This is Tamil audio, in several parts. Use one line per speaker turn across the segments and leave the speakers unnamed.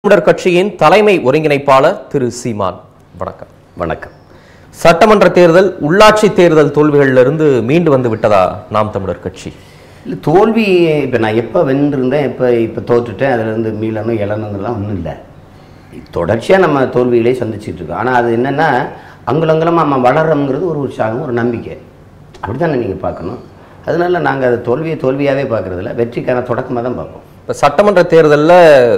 தமிழர் கட்சியின் தலைமை ஒருங்கிணைப்பாளர் திரு சீமான் வணக்கம்
வணக்கம்
சட்டமன்ற தேர்தல் உள்ளாட்சி தேர்தல் தோல்விகளிலிருந்து மீண்டு வந்து விட்டதா நாம் தமிழர் கட்சி
இல்லை தோல்வி இப்போ நான் எப்போ வென்றிருந்தேன் எப்போ இப்போ தோற்றுட்டேன் அதுலேருந்து மீளணும் இழணுங்கெல்லாம் ஒன்றும் இல்லை தொடர்ச்சியாக நம்ம தோல்விகளே சந்திச்சுட்டு இருக்கோம் ஆனால் அது என்னென்னா அங்குலங்குலமாக நம்ம வளர்றோங்கிறது ஒரு உற்சாகம் ஒரு நம்பிக்கை அப்படி தானே நீங்கள் பார்க்கணும் அதனால நாங்கள் அதை தோல்வியை தோல்வியாகவே பார்க்குறதில்ல வெற்றிக்கான தொடக்கமாக தான் பார்ப்போம்
இப்ப சட்டமன்ற தேர்தல்ல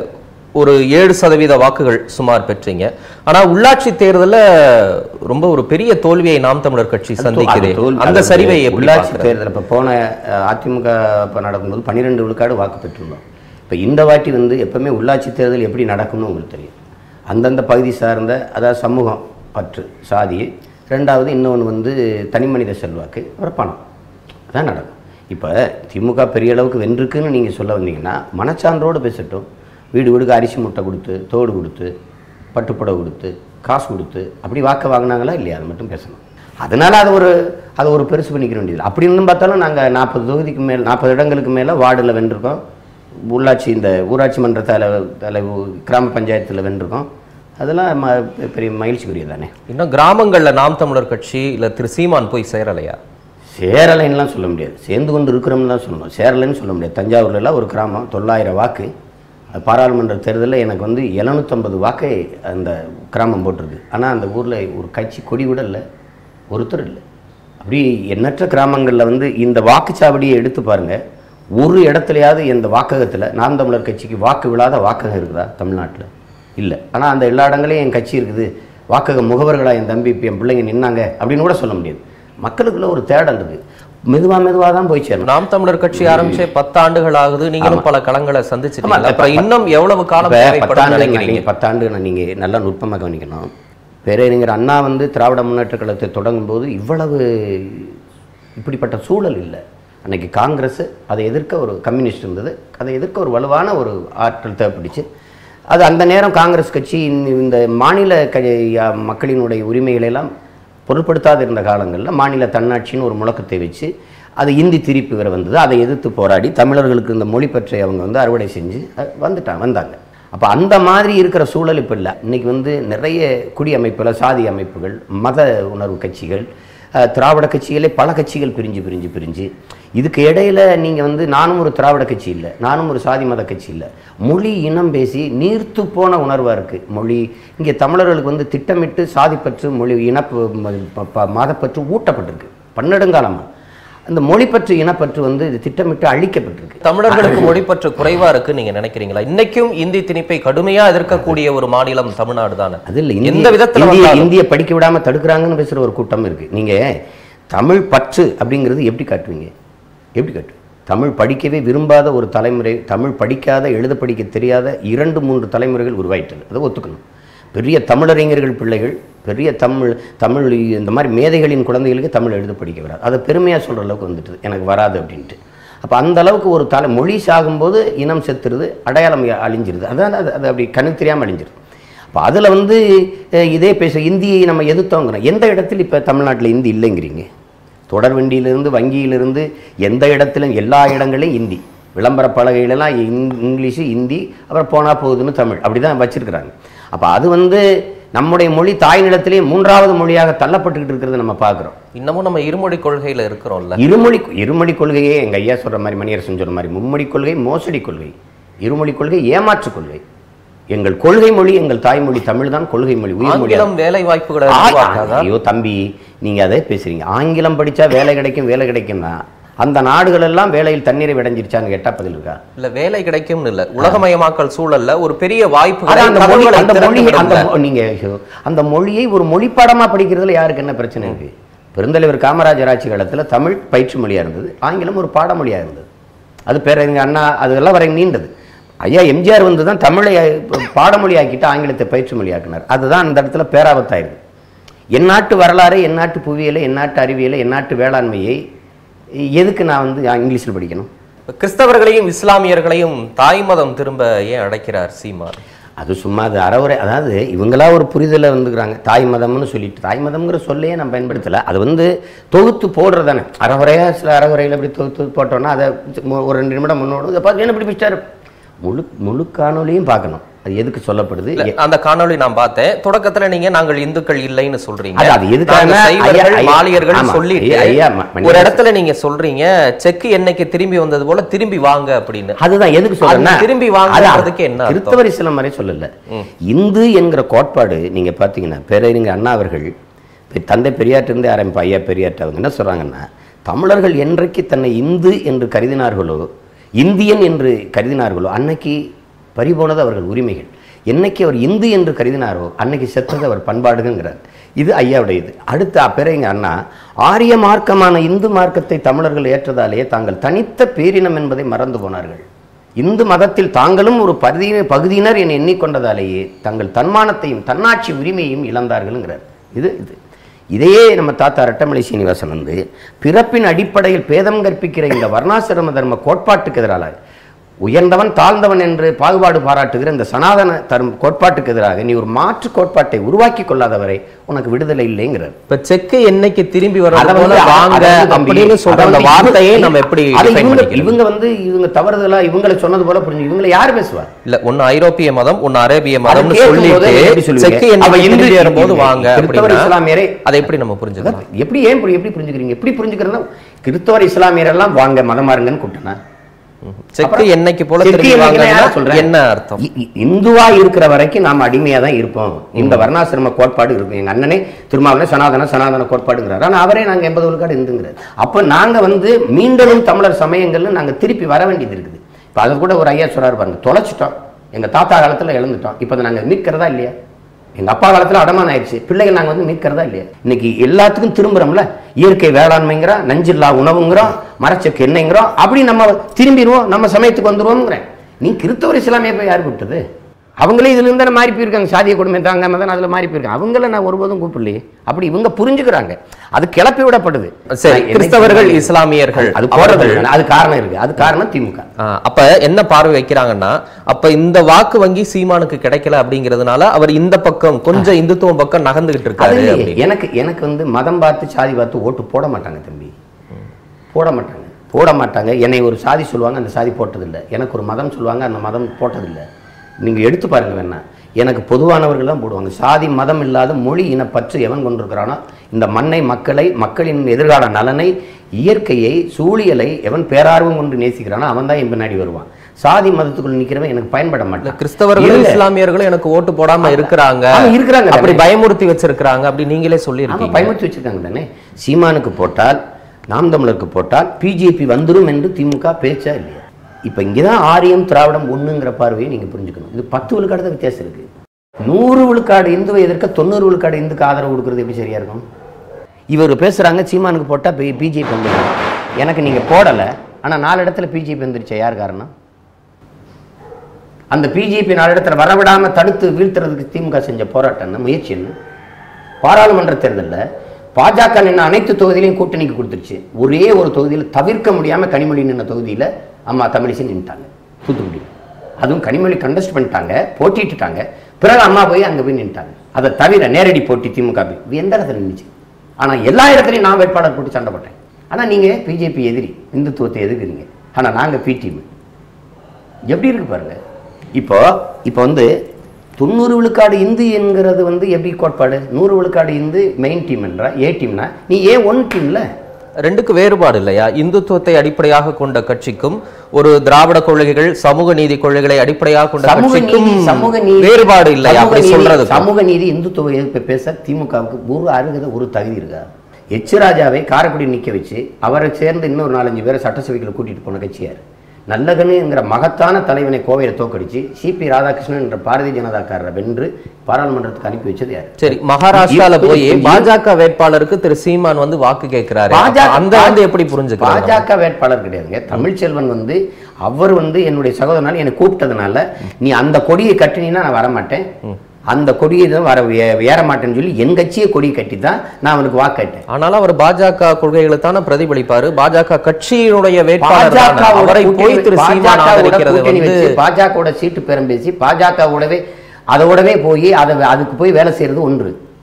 ஒரு ஏழு சதவீத வாக்குகள் சுமார் பெற்றீங்க ஆனா உள்ளாட்சி தேர்தல்ல ரொம்ப ஒரு பெரிய தோல்வியை நாம் தமிழர் கட்சி சந்திக்குது
அது தோல்வி-
அந்த
அது
சரிவை எப்படி
உள்ளாட்சி
பார்க்கறது?
தேர்தல் இப்போ போன அஹ், அதிமுக இப்போ நடக்கும்போது பன்னிரெண்டு விழுக்காடு வாக்கு பெற்றிருந்தோம் இப்போ இந்த வாட்டி வந்து எப்பவுமே உள்ளாட்சி தேர்தல் எப்படி நடக்கும்னு உங்களுக்கு தெரியும் அந்தந்த பகுதி சார்ந்த அதாவது சமூகம் பற்று சாதி ரெண்டாவது இன்னொன்று வந்து தனி மனித செல்வாக்கு அப்புறம் பணம் அதான் நடக்கும் இப்போ திமுக பெரிய அளவுக்கு வென்றுக்குன்னு நீங்கள் சொல்ல வந்தீங்கன்னா மனச்சான்றோடு பேசட்டும் வீடு வீடுக்கு அரிசி முட்டை கொடுத்து தோடு கொடுத்து பட்டுப்புடவை கொடுத்து காசு கொடுத்து அப்படி வாக்கு வாங்கினாங்களா இல்லையா அது மட்டும் பேசணும் அதனால் அது ஒரு அதை ஒரு பெருசு பண்ணிக்கிற வேண்டியது அப்படி இருந்தும் பார்த்தாலும் நாங்கள் நாற்பது தொகுதிக்கு மேல் நாற்பது இடங்களுக்கு மேலே வார்டில் வென்றிருக்கோம் உள்ளாட்சி இந்த ஊராட்சி மன்ற தலை தலை கிராம பஞ்சாயத்தில் வென்றிருக்கோம் அதெல்லாம் ம பெரிய மகிழ்ச்சிக்குரிய தானே
இன்னும் கிராமங்கள்ல நாம் தமிழர் கட்சி இல்ல திரு சீமான் போய் சேரலையா
சேரலைன்னுலாம் சொல்ல முடியாது சேர்ந்து கொண்டு இருக்கிறோம்னு தான் சொல்லணும் சேரலைன்னு சொல்ல முடியாது தஞ்சாவூர்லலாம் ஒரு கிராமம் தொள்ளாயிரம் வாக்கு அது பாராளுமன்ற தேர்தலில் எனக்கு வந்து எழுநூற்றம்பது வாக்கை அந்த கிராமம் போட்டிருக்கு ஆனால் அந்த ஊரில் ஒரு கட்சி கொடி கூட இல்லை ஒருத்தர் இல்லை அப்படி எண்ணற்ற கிராமங்களில் வந்து இந்த வாக்குச்சாவடியை எடுத்து பாருங்கள் ஒரு இடத்துலையாவது இந்த வாக்ககத்தில் நாம் தமிழர் கட்சிக்கு வாக்கு விழாத வாக்ககம் இருக்குதா தமிழ்நாட்டில் இல்லை ஆனால் அந்த எல்லா இடங்களையும் என் கட்சி இருக்குது வாக்கக முகவர்களாக என் தம்பி இப்ப என் பிள்ளைங்க நின்னாங்க அப்படின்னு கூட சொல்ல முடியாது மக்களுக்குள்ள ஒரு தேடல் இருக்கு மெதுவா மெதுவா தான் போய் சேரணும்
நாம் தமிழர் கட்சி ஆரம்பிச்சே பத்து ஆண்டுகள் ஆகுது நீங்களும் பல களங்களை சந்திச்சிருக்கீங்க
ஆமா,
அப்புறம் இன்னும் எவ்வளவு காலம்
இப்ப
தேவைப்படும்
பத்தாண்டு
நினைக்கிறீங்க
நீங்க பத்தாண்டு நான் நீங்க நல்லா நுட்பமாக கவனிக்கணும் பேரறிஞர் அண்ணா வந்து திராவிட முன்னேற்ற கழகத்தை தொடங்கும் போது இவ்வளவு இப்படிப்பட்ட சூழல் இல்லை அன்னைக்கு காங்கிரஸ் அதை எதிர்க்க ஒரு கம்யூனிஸ்ட் இருந்தது அதை எதிர்க்க ஒரு வலுவான ஒரு ஆற்றல் தேவைப்பட்டுச்சு அது அந்த நேரம் காங்கிரஸ் கட்சி இந்த- இந்த மாநில க யா- மக்களினுடைய உரிமைகளை எல்லாம் பொருட்படுத்தாத இருந்த காலங்களில் மாநில தன்னாட்சின்னு ஒரு முழக்கத்தை வச்சு அது இந்தி திரிப்பு வேற வந்தது அதை எதிர்த்து போராடி தமிழர்களுக்கு இந்த மொழி பற்றி அவங்க வந்து அறுவடை செஞ்சு அஹ், வந்துட்டாங்க வந்தாங்க அப்போ அந்த மாதிரி இருக்கிற சூழல் இப்போ இல்லை இன்னைக்கு வந்து நிறைய குடி அமைப்புகள் சாதி அமைப்புகள் மத உணர்வு கட்சிகள் அஹ், திராவிட கட்சிகளே பல கட்சிகள் பிரிஞ்சு பிரிஞ்சு பிரிஞ்சு இதுக்கு இடையில நீங்கள் வந்து நானும் ஒரு திராவிட கட்சி இல்லை நானும் ஒரு சாதி மத கட்சி இல்லை மொழி இனம் பேசி நீர்த்து போன உணர்வாக இருக்குது மொழி இங்கே தமிழர்களுக்கு வந்து திட்டமிட்டு சாதிப்பற்று மொழி இனப்பு ம- ப- ப- மதப்பற்று ஊட்டப்பட்டிருக்கு பன்னெடுங்காலமாக அந்த மொழிப்பற்று இனப்பற்று வந்து இது திட்டமிட்டு அழிக்கப்பட்டிருக்கு
தமிழர்களுக்கு மொழிப்பற்று குறைவா இருக்கு நீங்க நினைக்கிறீங்களா இன்னைக்கும் இந்தி திணிப்பை கடுமையா எதிர்க்கக்கூடிய ஒரு மாநிலம் தமிழ்நாடு தானே
அது இல்லை
எந்த
இந்திய
விதத்துல
இந்திய
வந்தாலும்.
இந்திய படிக்க விடாம தடுக்கிறாங்கன்னு பேசுற ஒரு கூட்டம் இருக்கு நீங்க தமிழ் பற்று அப்படிங்கிறது எப்படி காட்டுவீங்க எப்படி காட்டு தமிழ் படிக்கவே விரும்பாத ஒரு தலைமுறை தமிழ் படிக்காத எழுத படிக்க தெரியாத இரண்டு மூன்று தலைமுறைகள் உருவாயிட்டது அதை ஒத்துக்கணும் பெரிய தமிழறிஞர்கள் பிள்ளைகள் பெரிய தமிழ் தமிழ் இந்த மாதிரி மேதைகளின் குழந்தைகளுக்கு தமிழ் எழுத படிக்க வராது அதை பெருமையாக சொல்கிற அளவுக்கு வந்துட்டுது எனக்கு வராது அப்படின்ட்டு அப்போ அந்த அளவுக்கு ஒரு தலை மொழி சாகும்போது இனம் செத்துருது அடையாளம் அழிஞ்சிருது அதான் அது அது அப்படி கணக்கு தெரியாமல் அழிஞ்சிருது அப்போ அதில் வந்து அஹ், இதே பேச இந்தியை நம்ம எதிர்த்தோங்கிறோம் எந்த இடத்துல இப்போ தமிழ்நாட்டில் இந்தி இல்லைங்கிறீங்க தொடர் வண்டியிலிருந்து வங்கியிலிருந்து எந்த இடத்துலையும் எல்லா இடங்களையும் இந்தி விளம்பர பலகையிலலாம் இங்- இங்கிலீஷு இந்தி அப்புறம் போனால் போகுதுன்னு தமிழ் அப்படி தான் வச்சுருக்கிறாங்க அப்போ அது வந்து நம்முடைய மொழி தாய் நிலத்திலே மூன்றாவது மொழியாக தள்ளப்பட்டுக்கிட்டு இருக்கிறத நம்ம பார்க்குறோம்
இன்னமும் நம்ம இருமொழி கொள்கையில இருக்கிறோம்ல
இருமொழி இருமொழி கொள்கையே எங்கள் ஐயா சொல்கிற மாதிரி மணியரசன் சொல்கிற மாதிரி மும்மொழி கொள்கை மோசடி கொள்கை இருமொழி கொள்கை ஏமாற்று கொள்கை எங்கள் கொள்கை மொழி எங்கள் தாய்மொழி தமிழ் தான் கொள்கை மொழி உயிர் மொழி
ஆங்கிலம் வேலை வாய்ப்புகளை
ஆ-
உருவாக்காதா
ஐயோ தம்பி நீங்க அதே பேசுறீங்க ஆங்கிலம் படிச்சா வேலை கிடைக்கும் வேலை கிடைக்கும்னா அந்த நாடுகள் எல்லாம் வேலையில் தண்ணீரை விடைஞ்சிருச்சான்னு கேட்டா பதில் இருக்கா
இல்ல வேலை கிடைக்கும்னு இல்ல உலகமயமாக்கல் சூழல்ல ஒரு பெரிய வாய்ப்புகளை
அதான் அந்த மொழி
கதவுகளை
அந்த
திறந்து
மொழி அந்த
விடும்ல.
மொ- நீங்க ஐயோ, அந்த மொழியை ஒரு மொழிப்பாடமா படிக்கிறதுல யாருக்கு என்ன பிரச்சனை இருக்கு பெருந்தலைவர் காமராஜர் ஆட்சி காலத்துல தமிழ் பயிற்று மொழியா இருந்தது ஆங்கிலம் ஒரு பாடமொழியா இருந்தது அது பேரறிஞர் அண்ணா அதெல்லாம் வரை நீண்டது ஐயா எம்ஜிஆர் வந்து தான் தமிழை அஹ், பாடமொழி ஆக்கிட்டு ஆங்கிலத்தை பயிற்று மொழியாக்கினார் அதுதான் அந்த இடத்துல பேராபத்தாயிருக்கு என் நாட்டு வரலாறு என் நாட்டு புவியியலை என் நாட்டு அறிவியலை என் நாட்டு வேளாண்மையை எதுக்கு நான் வந்து இங்கிலீஷில் படிக்கணும்
இப்ப கிறிஸ்தவர்களையும் இஸ்லாமியர்களையும் தாய் மதம் திரும்ப ஏன் அடைக்கிறார் சீமான்
அது சும்மா அது அறவுரை அதாவது இவங்களா ஒரு புரிதலை வந்துக்கிறாங்க தாய் மதம்னு சொல்லிட்டு தாய் மதம்ங்கிற சொல்லையே நான் பயன்படுத்தலை அது வந்து தொகுத்து போடுறது தானே அறவுரையாக சில அறவுரையில் இப்படி தொகுத்து போட்டோன்னா அதை மு- ஒரு ரெண்டு நிமிடம் முன்னோடு இதை பார்த்து என்ன இப்படி பிடிச்சாரு முழு முழு காணொலியும் பார்க்கணும் அது எதுக்கு சொல்லப்படுது
இல்ல, அந்த காணொளி நான் பார்த்தேன் தொடக்கத்துல நீங்க நாங்கள் இந்துக்கள் இல்லைன்னு சொல்றீங்க
அது- அது எதுக்காக?
நாங்க சைவர்கள்,
ஐயா, ஐயா,
மாலியர்கள்
ஆமா,
சொல்லிட்டு
ஐயா, ஐயா, ம- மன்னிக்க-
ஒரு இடத்துல நீங்க சொல்றீங்க செக்கு என்னைக்கு திரும்பி வந்தது போல திரும்பி வாங்க அப்படின்னு
அதுதான் எதுக்கு சொல்றேன்னா
அது திரும்பி வாங்குறதுக்கு என்ன அர்த்தம்?
கிறிஸ்தவர் இஸ்லாம் வரை சொல்லல இந்து என்கிற கோட்பாடு நீங்க பாத்தீங்கன்னா பேரறிஞர் அண்ணா அவர்கள் இப்ப தந்தை பெரியாற்றிருந்தே ஆரம்பிப்பா ஐயா பெரியாற்று அவங்க என்ன சொல்றாங்கன்னா தமிழர்கள் என்றைக்கு தன்னை இந்து என்று கருதினார்களோ இந்தியன் என்று கருதினார்களோ அன்னைக்கு பறிபோனது அவர்கள் உரிமைகள் என்னைக்கு அவர் இந்து என்று கருதினாரோ அன்னைக்கு செத்தது அவர் பண்பாடுங்கிறார் இது ஐயாவுடைய இது அடுத்து பெரியங்க அண்ணா ஆரிய மார்க்கமான இந்து மார்க்கத்தை தமிழர்கள் ஏற்றதாலேயே தாங்கள் தனித்த பேரினம் என்பதை மறந்து போனார்கள் இந்து மதத்தில் தாங்களும் ஒரு பகுதி பகுதியினர் என எண்ணிக்கொண்டதாலேயே தங்கள் தன்மானத்தையும் தன்னாட்சி உரிமையையும் இழந்தார்கள்ங்கிறார் இது இது இதையே நம்ம தாத்தா ரெட்டமலை சீனிவாசன் வந்து பிறப்பின் அடிப்படையில் பேதம் கற்பிக்கிற இந்த வர்ணாசிரம தர்ம கோட்பாட்டுக்கு எதிராக உயர்ந்தவன் தாழ்ந்தவன் என்று பாகுபாடு பாராட்டுகிற இந்த சனாதன தர்ம கோட்பாட்டுக்கு எதிராக நீ ஒரு மாற்று கோட்பாட்டை உருவாக்கி கொள்ளாதவரை உனக்கு விடுதலை இல்லைங்கிறார்
இப்ப செக்கு என்னைக்கு திரும்பி
அத
வர்றது போல
வந்து-
வாங்க
அத வந்து தம்பி,
அப்படின்னு சொல்ற
அத
அந்த
வந்து
வார்த்தையை
இவங்க-
நம்ம எப்படி
அத
define
இவங்க
பண்ணிக்கிறது?
இவங்க வந்து இவங்க தவறுதலா இவங்களை சொன்னது போல புரிஞ்சு இவங்களை யார் பேசுவார்
இல்ல ஒன்னு ஐரோப்பிய மதம் ஒன்னு அரேபிய
அதை
மதம்னு
கேட்கும்போது எப்படி
சொல்லிட்டு
சொல்லுவீங்க?
செக்கு
அவ
என்னைக்கு
இந்து
திரும்பி வரும்போது வாங்க
கிறிஸ்தவர்
அப்படின்னா
இஸ்லாமியரே
அதை எப்படி நம்ம புரிஞ்சுக்கலாம்
எப்படி ஏன் புரி- எப்படி புரிஞ்சுக்கிறீங்க எப்படி புரிஞ்சுக்கிறதா கிறிஸ்தவர் இஸ்லாமியர் எல்லாம் வாங்க மதம் மாறுங்கன்னு கூப்பிட்டனா
செக்கு
அப்புறம்
என்னைக்கு போல
செக்கு
திரும்பி
என்னைக்கு நான்
வாங்கன்னா
யாரை சொல்றேன்?
என்ன அர்த்தம்
இ- இ- இந்துவா இருக்கிற வரைக்கும் நாம அடிமையா தான் இருப்போம் இந்த வர்ணாசிரம கோட்பாடு இருக்கும் எங்க அண்ணனே திருமாவளவன் சனாதன சனாதன கோட்பாடுங்கிறார் ஆனா அவரே நாங்க எண்பது விழுக்காடு இந்துங்கிறார் அப்ப நாங்க வந்து மீண்டும் தமிழர் சமயங்கள்னு நாங்க திருப்பி வர வேண்டியது இருக்குது இப்ப அதை கூட ஒரு ஐயா சொல்றாரு பாருங்க தொலைச்சிட்டோம் எங்க தாத்தா காலத்துல இழந்துட்டோம் இப்ப அதை நாங்க மீட்கிறதா இல்லையா எங்க அப்பா காலத்துல அடமானம் ஆயிடுச்சு பிள்ளைகள் நாங்க வந்து மீட்கிறதா இல்லையா இன்னைக்கு எல்லாத்துக்கும் திரும்புறோம்ல இயற்கை வேளாண்மைங்கிறோம் நஞ்சில்லா உணவுங்கிறோம் மரச்சக்கு எண்ணெய்ங்கிறோம் அப்படி நம்ம திரும்பிடுவோம் நம்ம சமயத்துக்கு வந்துருவோம்ங்கிறேன் நீ கிறிஸ்தவர் இஸ்லாமிய போய் யார் கூப்பிட்டது அவங்களே இதுல இருந்து மாறி போயிருக்காங்க சாதிய கொடுமை தாங்க மதம் அதுல மாறி போயிருக்காங்க அவங்கள நான் ஒருபோதும் கூப்பிடலையே அப்படி இவங்க புரிஞ்சுக்கிறாங்க அது கிளப்பி விடப்படுது
சரி
நான் என்னைக்கு-
கிறிஸ்தவர்கள் இஸ்லாமியர்கள்
அது போறது இல்லை. அது காரணம் இருக்கு அது காரணம் திமுக
ஆ, அப்ப என்ன பார்வை வைக்கிறாங்கன்னா அப்ப இந்த வாக்கு வங்கி சீமானுக்கு கிடைக்கல அப்படிங்கிறதுனால அவர் இந்த பக்கம் கொஞ்சம் இந்துத்துவம் பக்கம் நகர்ந்துகிட்டு
அது
இருக்காரு
இல்லையே.
அப்படின்னு.
எனக்கு எனக்கு வந்து மதம் பார்த்து சாதி பார்த்து ஓட்டு போட மாட்டாங்க தம்பி போட மாட்டாங்க போட மாட்டாங்க என்னை ஒரு சாதி சொல்லுவாங்க அந்த சாதி போட்டதில்லை எனக்கு ஒரு மதம் சொல்லுவாங்க அந்த மதம் போட்டதில்லை நீங்க எடுத்து பாருங்க வேணா எனக்கு பொதுவானவர்கள் தான் போடுவாங்க சாதி மதம் இல்லாத மொழி இனப்பற்று எவன் கொண்டிருக்கிறானோ இந்த மண்ணை மக்களை மக்களின் எதிர்கால நலனை இயற்கையை சூழியலை எவன் பேரார்வம் கொண்டு நேசிக்கிறானோ அவன் தான் என் பின்னாடி வருவான் சாதி மதத்துக்குள்ள நிக்கிறவன் எனக்கு பயன்பட
இல்ல,
மாட்டான்
கிறிஸ்தவர்கள்
இல்ல.
இஸ்லாமியர்களும் எனக்கு ஓட்டு போடாம இருக்கிறாங்க
ஆமா, இருக்கிறாங்க தானே.
அப்படி பயமுறுத்தி வச்சிருக்காங்க அப்படி நீங்களே
ஆமா
சொல்லியிருக்கீங்க
பயமுறுத்தி வச்சிருக்காங்க தானே சீமானுக்கு போட்டால் நாம் தமிழருக்கு போட்டால் பிஜேபி வந்துரும் என்று திமுக பேச்சா இல்லையா இப்போ இங்கே தான் ஆரியம் திராவிடம் ஒண்ணுங்கிற பார்வையை நீங்க புரிஞ்சுக்கணும் இது பத்து விழுக்காடு தான் வித்தியாசம் இருக்கு நூறு விழுக்காடு இந்துவை எதிர்க்க தொண்ணூறு விழுக்காடு இந்துக்கு ஆதரவு கொடுக்கறது எப்படி சரியா இருக்கும் இவர் பேசுறாங்க சீமானுக்கு போட்டா பிஜேபி வந்துடும் எனக்கு நீங்க போடல ஆனா நாலு இடத்துல பிஜேபி வந்துருச்சு யார் காரணம் அந்த பிஜேபி நாலு இடத்துல வரவிடாம தடுத்து வீழ்த்துறதுக்கு திமுக செஞ்ச போராட்டம் என்ன முயற்சி என்ன பாராளுமன்ற தேர்தலில் பாஜக நின்ன அனைத்து தொகுதியிலையும் கூட்டணிக்கு கொடுத்துருச்சு ஒரே ஒரு தொகுதியில் தவிர்க்க முடியாம கனிமொழி நின்ன தொகுதியில அம்மா தமிழிசை நின்ட்டாங்க தூத்துக்குடி அதுவும் கனிமொழி கண்டஸ்ட் பண்ணிட்டாங்க போட்டிட்டுட்டாங்க பிறகு அம்மா போய் அங்க போய் நின்ட்டாங்க அதை தவிர நேரடி போட்டி திமுக போய். இது எந்த இடத்துல நின்றுச்சு ஆனா எல்லா இடத்துலையும் நான் வேட்பாளர் போட்டு சண்டை போட்டேன் ஆனா நீங்க பிஜேபி எதிரி இந்துத்துவத்தை எதிர்க்கிறீங்க ஆனா நாங்க பி டீம் எப்படி இருக்கு பாருங்க இப்போ இப்போ வந்து தொண்ணூறு விழுக்காடு இந்து என்கிறது வந்து எப்படி கோட்பாடு நூறு விழுக்காடு இந்து மெயின் டீம் என்ற ஏ டீம்னா நீ ஏ ஒன் டீம்ல
ரெண்டுக்கு வேறுபாடு இல்லையா இந்துத்துவத்தை அடிப்படையாக கொண்ட கட்சிக்கும் ஒரு திராவிட கொள்கைகள் சமூக நீதி கொள்கைகளை அடிப்படையாக கொண்ட
சமூக
கட்சிக்கும்
நீதி சமூக நீதி
வேறுபாடு இல்லையா
சமூக
அப்படி
நீதி-
சொல்றது
சமூக நீதி இந்துத்துவ எதிர்ப்பு பேச திமுகவுக்கு ஒரு அருகதை ஒரு தகுதி இருக்கா எச் ராஜாவை காரைக்குடி நிக்க வச்சு அவரை சேர்ந்து இன்னொரு நாலஞ்சு பேரை சட்டசபைக்குள்ள கூட்டிட்டு போன கட்சியார் நல்லகனுங்கிற மகத்தான தலைவனை கோவையை தோக்கடிச்சு சிபி ராதாகிருஷ்ணன் என்ற பாரதிய ஜனதாக்காரரை வென்று பாராளுமன்றத்துக்கு அனுப்பி வச்சது யார்
சரி மகாராஷ்டிரால
இப்ப-
போய்
இப்ப-
பாஜக வேட்பாளருக்கு திரு சீமான் வந்து வாக்கு கேட்கிறாரு
பாஜக
அப்ப அந்த வந்து எப்படி புரிஞ்சுக்கலாம்
பாஜக வேட்பாளர் கிடையாதுங்க தமிழ்ச்செல்வன் வந்து அவர் வந்து என்னுடைய சகோதரனால என்னை கூப்பிட்டதுனால நீ அந்த கொடியை கட்டினீன்னா நான் வரமாட்டேன் அந்த கொடியை தான் வர ஏ- ஏற மாட்டேன்னு சொல்லி என் கட்சியை கொடியை கட்டி தான் நான் அவனுக்கு வாக்கேட்டேன்
ஆனாலும் அவர் பாஜக கொள்கைகளை தானே பிரதிபலிப்பாரு பாஜக கட்சியினுடைய வேட்பாளர் தானே.
பாஜக
அவரை போய் திரு சீமான் ஆதரிக்கிறது வந்து
பாஜக சீட்டு பேரம் பேசி பாஜகவோடவே அதோடவே போய் அதை அதுக்கு போய் வேலை செய்யறது ஒன்று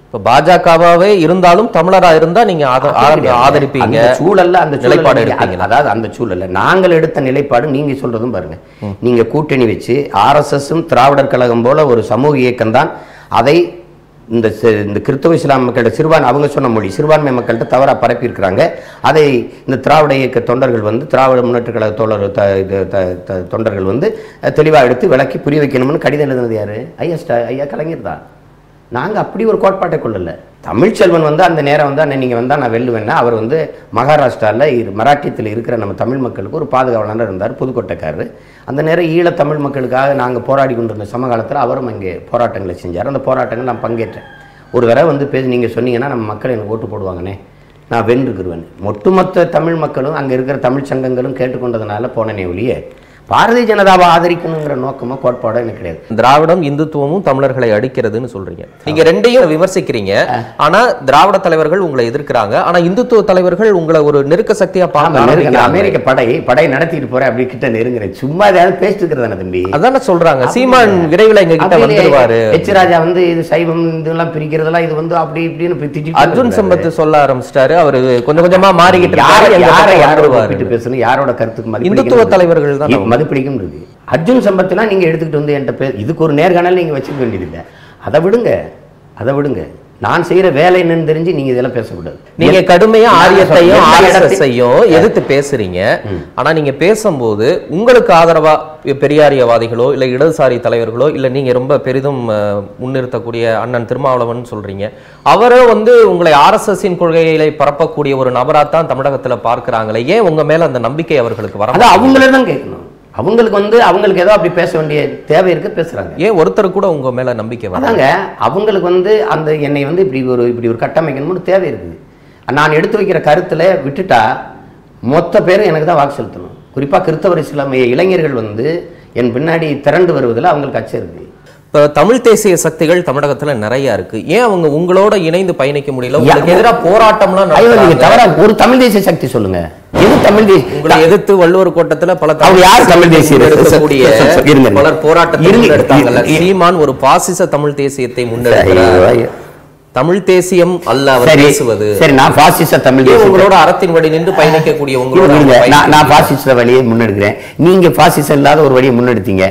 இப்ப பாஜகவாவே இருந்தாலும் தமிழரா இருந்தா நீங்க ஆத- ஆத- ஆதரிப்பீங்க
அந்த சூழல்ல அந்த சூழல்ல
நிலைப்பாடு
நீங்க-
எடுப்பீங்களா?
அதாவது அந்த சூழல்ல நாங்கள் எடுத்த நிலைப்பாடு நீங்க சொல்றதும் பாருங்க நீங்க கூட்டணி வச்சு ஆர்எஸ்எஸும் திராவிடர் கழகம் போல ஒரு சமூக இயக்கம் தான் அதை இந்த சி- இந்த கிறிஸ்தவ இஸ்லாம் மக்கள்கிட்ட சிறுபான்மை அவங்க சொன்ன மொழி சிறுபான்மை மக்கள்கிட்ட தவறா பரப்பி இருக்கிறாங்க அதை இந்த திராவிட இயக்க தொண்டர்கள் வந்து திராவிட முன்னேற்ற கழக தோழர் த- இது த- த- தொண்டர்கள் வந்து தெளிவாக எடுத்து விளக்கி புரிய வைக்கணும்னு கடிதம் எழுதுனது யாரு ஐயா ஸ்டா ஐயா கலைஞர் தான் நாங்க அப்படி ஒரு கோட்பாட்டை கொள்ளல தமிழ்ச்செல்வன் வந்து அந்த நேரம் வந்து அண்ணன் நீங்க வந்தா நான் வெல்லுவேன்னா அவர் வந்து மகாராஷ்டிரால இரு- மராட்டியத்தில் இருக்கிற நம்ம தமிழ் மக்களுக்கு ஒரு பாதுகாவலர் இருந்தார் புதுக்கோட்டைக்காரர் அந்த நேரம் ஈழ தமிழ் மக்களுக்காக நாங்க போராடி கொண்டிருந்த சமகாலத்தில் அவரும் அங்கே போராட்டங்களை செஞ்சார் அந்த போராட்டங்கள் நான் பங்கேற்றேன் ஒரு தடவை வந்து பேசி நீங்க சொன்னீங்கன்னா நம்ம மக்கள் எனக்கு ஓட்டு போடுவாங்கண்ணே நான் வென்றுக்குருவேன் ஒட்டுமொத்த தமிழ் மக்களும் அங்க இருக்கிற தமிழ் சங்கங்களும் கேட்டுக்கொண்டதுனால போனனே ஒழிய பாரதிய ஜனதாவை ஆதரிக்கணுங்கிற நோக்கமோ கோட்பாடோ எனக்கு கிடையாது
திராவிடம் இந்துத்துவமும் தமிழர்களை அடிக்கிறதுன்னு சொல்றீங்க நீங்க ரெண்டையும் விமர்சிக்கிறீங்க ஆனா திராவிட தலைவர்கள் உங்களை எதிர்க்கிறாங்க ஆனா இந்துத்துவ தலைவர்கள் உங்களை ஒரு நெருக்க சக்தியா
ஆமா,
பார்க்க
நெருங்க-
ஆரம்பிக்கிறாங்க.
அமெரிக்க படை படை நடத்திட்டு போறேன் அப்படி கிட்ட நெருங்குறேன் சும்மா ஏதாவது பேசிட்டு இருக்கிறதானே தம்பி
அதானே சொல்றாங்க சீமான் விரைவில் எங்க கிட்ட
அப்படியே
வந்துருவாரு
எச் ராஜா வந்து இது சைவம் இதெல்லாம் பிரிக்கிறதெல்லாம் இது வந்து அப்படி இப்படின்னு இப்படி திட்டிட்டு
அர்ஜுன்
இருக்கிறாரு.
சம்பத் சொல்ல ஆரம்பிச்சிட்டாரு அவரு கொஞ்சம் கொஞ்சமா மாறிக்கிட்டு
யார
இருக்காரு, எங்க
யார
பக்கம்
யாரோட
வந்துருவாரு.
ஒப்பிட்டு பேசணும் யாரோட கருத்துக்கு மதிப்பு
இந்துத்துவ தலைவர்கள் தான் நம்ம.
மதிப்பிடிக்கும் இருக்கு அர்ஜுன் சம்பத்லாம் நீங்க எடுத்துக்கிட்டு வந்து என்கிட்ட பே இதுக்கு ஒரு நேர்காணல் நீங்க வச்சுக்க வேண்டியதில்லை அதை விடுங்க அதை விடுங்க நான் செய்யற வேலை என்னன்னு தெரிஞ்சு நீங்க இதெல்லாம் பேசக்கூடாது
நீங்க கடுமையா
நான்
ஆரியத்தையும்
எல்லா இடத்தையும்
ஆர்எஸ்எஸ்ஸையும் எதிர்த்து பேசுறீங்க ஆனா நீங்க பேசும்போது உங்களுக்கு ஆதரவா பெரியாரியவாதிகளோ இல்ல இடதுசாரி தலைவர்களோ இல்ல நீங்க ரொம்ப பெரிதும் அஹ், முன்னிறுத்தக்கூடிய அண்ணன் திருமாவளவன் சொல்றீங்க அவரே வந்து உங்களை ஆர்எஸ்எஸ்ஸின் கொள்கைகளை பரப்பக்கூடிய ஒரு நபராத்தான் தமிழகத்துல பார்க்கறாங்களே ஏன் உங்க மேல அந்த நம்பிக்கை அவர்களுக்கு வர
அதான் அவங்களே தான் கேட்கணும் அவங்களுக்கு வந்து அவங்களுக்கு ஏதோ அப்படி பேச வேண்டிய தேவை இருக்கு பேசுறாங்க
ஏன் ஒருத்தர் கூட உங்க மேல நம்பிக்கை வர
அதாங்க அவங்களுக்கு வந்து அந்த என்னை வந்து இப்படி ஒரு இப்படி ஒரு கட்டமைக்கணும்னு தேவை இருக்குது நான் எடுத்து வைக்கிற கருத்துல விட்டுட்டா மொத்த பேரும் எனக்கு தான் வாக்கு செலுத்தணும் குறிப்பா கிறிஸ்தவர் இஸ்லாமிய இளைஞர்கள் வந்து என் பின்னாடி திரண்டு வருவதில் அவங்களுக்கு அச்சம் இருக்கு
இப்ப தமிழ் தேசிய சக்திகள் தமிழகத்துல நிறைய இருக்கு ஏன் அவங்க உங்களோட இணைந்து பயணிக்க முடியல உங்களுக்கு எதிராக போராட்டம்லாம்
ஐயோ நீங்க
நடத்துறாங்க.
தவறா ஒரு தமிழ் தேசிய சக்தி சொல்லுங்க எது தமிழ் தேசிய
உங்களை எதிர்த்து வள்ளுவர் கோட்டத்துல பல
அவங்க யார் தமிழ் தேசியர்?
எடுக்கக்கூடிய
இருங்க, இருங்க.
பலர் போராட்டத்தை
இருங்க,
முன்னெடுத்தாங்கல்ல
இருங்க.
சீமான் ஒரு பாசிச தமிழ் தேசியத்தை முன்னெடுக்கிறார்
ஐயோ, ஐயோ.
தமிழ் தேசியம் அல்ல அவர்
சரி
பேசுவது
சரி நான் பாசிச தமிழ்
ஏன்
தேசிய
உங்களோட அறத்தின் வழி நின்று பயணிக்கக்கூடிய உங்களோட
இருங்க,
அவங்க
நான் நான்
பயணிக்க
பாசிச வழியை முன்னெடுக்கிறேன் நீங்க பாசிசம் இல்லாத ஒரு வழியை முன்னெடுத்தீங்க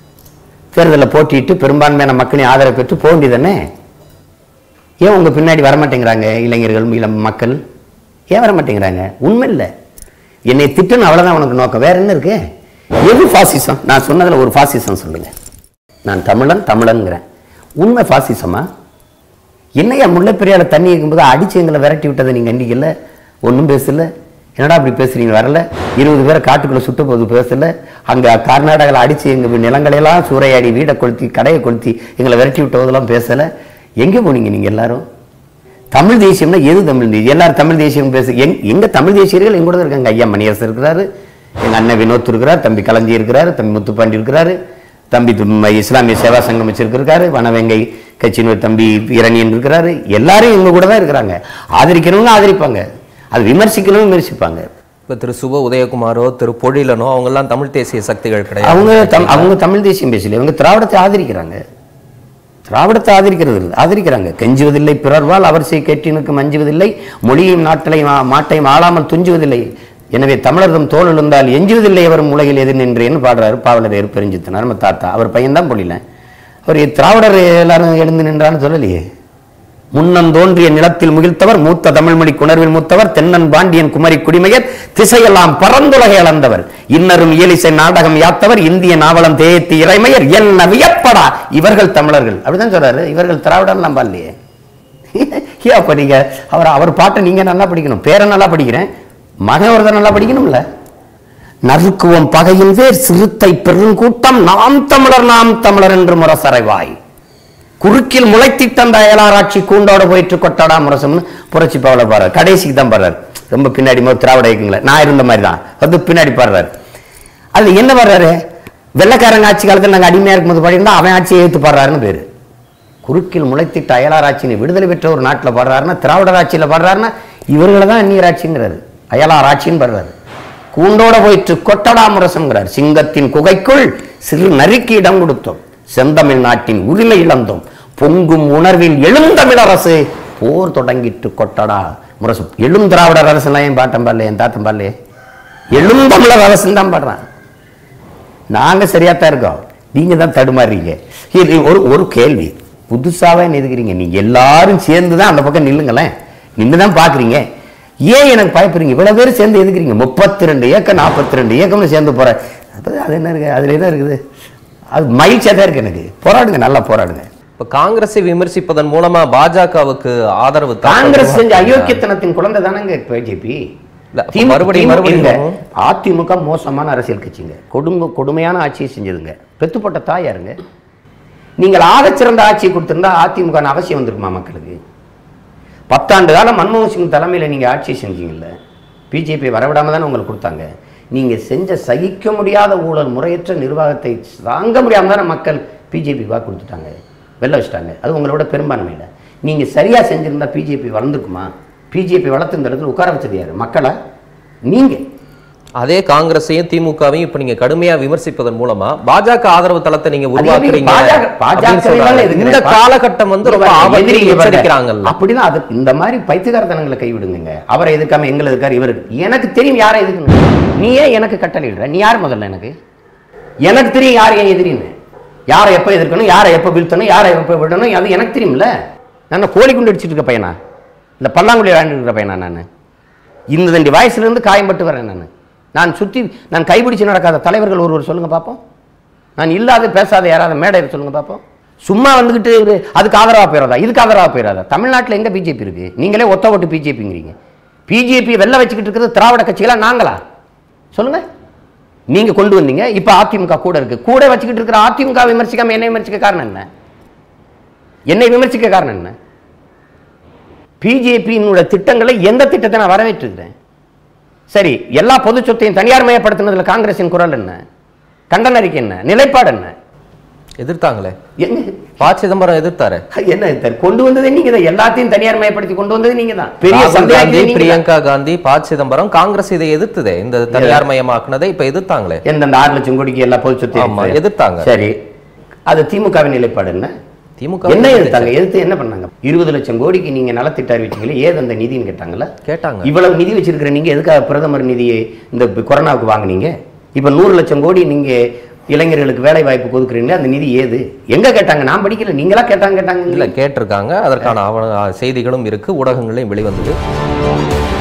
தேர்தலில் போட்டிட்டு பெரும்பான்மையான மக்களின் ஆதரவு பெற்று போக வேண்டியதானே ஏன் உங்க பின்னாடி வரமாட்டேங்கிறாங்க இளைஞர்கள் இளம் மக்கள் ஏன் வரமாட்டேங்கிறாங்க உண்மை இல்லை என்னை திட்டணும் அவ்வளவுதான் உனக்கு நோக்கம் வேற என்ன இருக்கு எது பாசிசம் நான் சொன்னதுல ஒரு பாசிசம் சொல்லுங்க நான் தமிழன் தமிழன்கிறேன் உண்மை பாசிசமா என்னையா முல்லை பெரியால தண்ணி இருக்கும்போது அடிச்சு எங்களை விரட்டி விட்டதை நீங்க கண்டிக்கல ஒன்றும் பேசல என்னடா அப்படி பேசுறீங்க வரல இருபது பேரை காட்டுக்குள்ள சுட்ட போது பேசல அங்க கர்நாடகாவில் அடிச்சு எங்க நிலங்களையெல்லாம் சூறையாடி வீடை கொளுத்தி கடையை கொளுத்தி எங்களை விரட்டி விட்ட போதெல்லாம் பேசல எங்க போனீங்க நீங்க எல்லாரும் தமிழ் தேசியம்னா எது தமிழ் தேசியம் எல்லாரும் தமிழ் தேசியம் பேசு எங் எங்க தமிழ் தேசியர்கள் எங்க கூட தான் இருக்காங்க ஐயா மணியரசர் இருக்கிறாரு எங்க அண்ணன் வினோத் இருக்கிறார் தம்பி கலஞ்சி இருக்கிறாரு தம்பி முத்துப்பாண்டி இருக்கிறாரு தம்பி தும்- இஸ்லாமிய சேவா சங்கம் வச்சிருக்காரு வனவேங்கை கட்சியின் தம்பி இரணியன் இருக்கிறாரு எல்லாரும் எங்க கூட தான் இருக்கிறாங்க ஆதரிக்கிறவங்க ஆதரிப்பாங்க அது விமர்சிக்கிறவங்க விமர்சிப்பாங்க
இப்ப திரு சுப உதயகுமாரோ திரு பொழிலனோ அவங்க எல்லாம் தமிழ் தேசிய சக்திகள் கிடையாது
அவங்க தம்- அவங்க தமிழ் தேசியம் பேசல இவங்க திராவிடத்தை ஆதரிக்கிறாங்க திராவிடத்தை ஆதரிக்கிறது இல்லை ஆதரிக்கிறாங்க கெஞ்சுவதில்லை பிறர்வால் அவர் செய் கேட்டினுக்கு மஞ்சுவதில்லை மொழியையும் நாட்டலையும் ஆ- மாட்டையும் ஆளாமல் துஞ்சுவதில்லை எனவே தமிழர்தம் தோல் இருந்தால் எஞ்சுவதில்லை அவரும் உலகில் எதிர் நின்றேன்னு பாடுறாரு பாவலர் பெருஞ்சித்தனார் நம்ம தாத்தா அவர் பையன்தான் பொழில அவர் திராவிடர் எல்லாரும் எழுந்து நின்றான்னு சொல்லலையே முன்னம் தோன்றிய நிலத்தில் முகிழ்த்தவர் மூத்த தமிழ்மொழி குணர்வில் மூத்தவர் தென்னன் பாண்டியன் குமரி குடிமையர் திசையெல்லாம் பரந்துலகை அளந்தவர் இன்னரும் இயலிசை நாடகம் யாத்தவர் இந்திய நாவலம் தேயத்தி இறைமையர் என்ன வியப்படா இவர்கள் தமிழர்கள் அப்படிதான் சொல்றாரு இவர்கள் திராவிடன் நம்ப இல்லையே ஏன் அப்ப நீங்க அவர் அவர் பாட்டை நீங்க நல்லா படிக்கணும் பேரை நல்லா படிக்கிறேன் மகன் ஒருத்தர் நல்லா படிக்கணும்ல நறுக்குவம் பகையின் வேர் சிறுத்தை பெருங்கூட்டம் நாம் தமிழர் நாம் தமிழர் என்று முரசறைவாய் குறுக்கில் முளைத்திட்டந்த அயலாராட்சி கூண்டோட போயிட்டு கொட்டாடா முரசம்னு புரட்சி பாவல பாடுறாரு கடைசிக்கு தான் பாடுறாரு ரொம்ப பின்னாடி மோ திராவிட இயக்கங்கள நான் இருந்த மாதிரி தான் வந்து பின்னாடி பாடுறாரு அதுல என்ன பாடுறாரு வெள்ளைக்காரங்க ஆட்சி காலத்தில் நாங்கள் அடிமையா இருக்கும்போது பாடியிருந்தா அவன் ஆட்சியை ஏற்று பாடுறாருன்னு பேரு குறுக்கில் முளைத்திட்ட அயலாராட்சின்னு விடுதலை பெற்ற ஒரு நாட்டில் பாடுறாருன்னா திராவிடர் ஆட்சியில் பாடுறாருன்னா இவர்களை தான் அந்நியர் ஆட்சிங்கிறாரு அயலார் ஆட்சின்னு பாடுறாரு கூண்டோட போயிட்டு கொட்டடா முரசம்ங்கிறார் சிங்கத்தின் குகைக்குள் சிறு நரிக்கு இடம் கொடுத்தோம் செந்தமிழ் நாட்டின் உரிமை இழந்தோம் பொங்கும் உணர்வில் எழுந்தமிழ் அரசு போர் தொடங்கிட்டு கொட்டடா முரசு எழும் திராவிடர் அரசுலாம் என் பாட்டம் பாடல என் தாத்தம் பாடல எழுந்தமிழர் அரசுன்னு தான் பாடுறான் நாங்க சரியாத்தான் இருக்கோம் நீங்க தான் தடுமாறுறீங்க இது ஒரு ஒரு கேள்வி புதுசாவே எதுக்குறீங்க நீங்க எல்லாரும் சேர்ந்து தான் அந்த பக்கம் நில்லுங்களேன் நின்று தான் பாக்குறீங்க ஏன் எனக்கு பயப்படுறீங்க இவ்வளவு பேர் சேர்ந்து எதுக்குறீங்க முப்பத்தி ரெண்டு ஏக்கம் நாற்பத்தி ரெண்டு ஏக்கம்னு சேர்ந்து போற அப்ப அது என்ன இருக்கு அதுல என்ன இருக்குது அது மகிழ்ச்சியா தான் இருக்கு எனக்கு போராடுங்க நல்லா போராடுங்க
இப்ப காங்கிரஸை விமர்சிப்பதன் மூலமா பாஜகவுக்கு ஆதரவு தாக்கல்
காங்கிரஸ் செஞ்ச அயோக்கியத்தனத்தின் குழந்தை தானங்க பிஜேபி
இல்ல, அப்ப மறுபடியும் மறுபடியும்
அதிமுக மோசமான அரசியல் கட்சிங்க கொடுங்க கொடுமையான ஆட்சியை செஞ்சதுங்க பெத்துப்பட்ட தாயாருங்க நீங்கள் ஆகச்சிறந்த ஆட்சியை கொடுத்திருந்தா அதிமுக ன்னு அவசியம் வந்திருக்குமா மக்களுக்கு பத்தாண்டு காலம் மன்மோகன் சிங் தலைமையில் நீங்க ஆட்சி செஞ்சீங்கல்ல பிஜேபி வரவிடாம தானே உங்களுக்கு கொடுத்தாங்க நீங்க செஞ்ச சகிக்க முடியாத ஊழல் முறையற்ற நிர்வாகத்தை தாங்க முடியாம தானே மக்கள் பிஜேபி வாக்கு கொடுத்துட்டாங்க வெளில வச்சுட்டாங்க அது உங்களோட பெரும்பான்மையில் நீங்க சரியா செஞ்சிருந்தா பிஜேபி வளர்ந்துக்குமா பிஜேபி வளர்த்து இந்த இடத்துல உட்கார வச்சது யாரு மக்களை நீங்க
அதே காங்கிரஸையும் திமுகவையும் இப்ப நீங்க கடுமையா விமர்சிப்பதன் மூலமா பாஜக ஆதரவு தளத்தை நீங்க
அது
உருவாக்குறீங்க
பாஜக
அப்படின்னு சொல்றாங்க.
பாஜக எதுக்குங்க?
இந்த காலகட்டம் வந்து ரொம்ப
இவங்க
ஆபத்தில்
எதிரிங்க பாருங்க.
எச்சரிக்கிறாங்கல்ல
அப்படின்னா அது இந்த மாதிரி பைத்தியகாரத்தனங்களை கைவிடுங்க அவரை எதுக்காம எங்களை எதுக்காரு இவருக்கு எனக்கு தெரியும் யாரை எதுக்குன்னு நீ ஏன் எனக்கு கட்டளையிடுற நீ யார் முதல்ல எனக்கு எனக்கு தெரியும் யார் ஏன் எதிரின்னு யாரை எப்போ எதிர்க்கணும் யாரை எப்போ வீழ்த்தணும் யாரை எப்போ விடணும் அது எனக்கு தெரியும்ல நான் கோழி குண்டு அடிச்சிட்டு இருக்க பையனா இல்லை பல்லாங்குழி விளையாண்டுட்டு இருக்கிற பையனா நான் இந்த தண்டி வயசுலேருந்து காயம்பட்டு வரேன் நான் நான் சுற்றி நான் கைபிடிச்சு நடக்காத தலைவர்கள் ஒருவர் சொல்லுங்க பார்ப்போம் நான் இல்லாத பேசாத யாராவது மேடை சொல்லுங்க பார்ப்போம் சும்மா வந்துக்கிட்டு இவரு அதுக்கு ஆதரவா போயிடாதா இதுக்கு ஆதரவா போயிடாதா தமிழ்நாட்டில் எங்க பிஜேபி இருக்கு நீங்களே ஒத்த ஓட்டு பிஜேபிங்கிறீங்க பிஜேபி வெளில வச்சுக்கிட்டு இருக்கிறது திராவிட கட்சிகளா நாங்களா சொல்லுங்க நீங்க கொண்டு வந்தீங்க இப்ப அதிமுக கூட இருக்கு கூட வச்சுக்கிட்டு இருக்கிற அதிமுக விமர்சிக்காம என்னை விமர்சிக்க காரணம் என்ன என்னை விமர்சிக்க காரணம் என்ன பிஜேபியினுடைய திட்டங்களை எந்த திட்டத்தை நான் வரவேற்றிருக்கிறேன் சரி எல்லா பொது சொத்தையும் தனியார் மயப்படுத்தினதுல காங்கிரசின் குரல் என்ன கண்டன அறிக்கை என்ன நிலைப்பாடு என்ன
எதிர்த்தாங்களே
என்ன
ப சிதம்பரம் எதிர்த்தாரு
என்ன இது? கொண்டு வந்ததே நீங்க தான் எல்லாத்தையும் தனியார் மயப்படுத்தி கொண்டு வந்தது நீங்க தான் பெரிய
ராகுல் காந்தி
சந்தேகம் நீங்க தான்.
பிரியங்கா காந்தி ப சிதம்பரம் காங்கிரஸ் இதை எதிர்த்ததே இந்த தனியார் மயமாக்குனதை இப்ப எதிர்த்தாங்களே
எந்தெந்த ஆறு லட்சம் கோடிக்கு எல்லா பொது சொத்தையும்
ஆமா,
எடுத்து.
எதிர்த்தாங்க.
சரி அது திமுகவின் நிலைப்பாடு என்ன
திமுக
என்ன எதிர்த்தாங்க எதிர்த்து என்ன பண்ணாங்க இருபது லட்சம் கோடிக்கு நீங்க நலத்திட்ட அறிவிச்சீங்களே ஏது அந்த நிதின்னு கேட்டாங்கல்ல
கேட்டாங்க
இவ்வளவு நிதி வச்சிருக்கிற நீங்க எதுக்காக பிரதமர் நிதியை இந்த கொரோனாவுக்கு வாங்குனீங்க இப்ப நூறு லட்சம் கோடி நீங்க இளைஞர்களுக்கு வேலை வாய்ப்பு கொடுக்குறீங்களே அந்த நிதி ஏது எங்க கேட்டாங்க நான் படிக்கல நீங்களா கேட்டாங்க கேட்டாங்க
இல்ல கேட்டிருக்காங்க அதற்கான ஆவண செய்திகளும் இருக்கு ஊடகங்களையும் வெளிவந்தது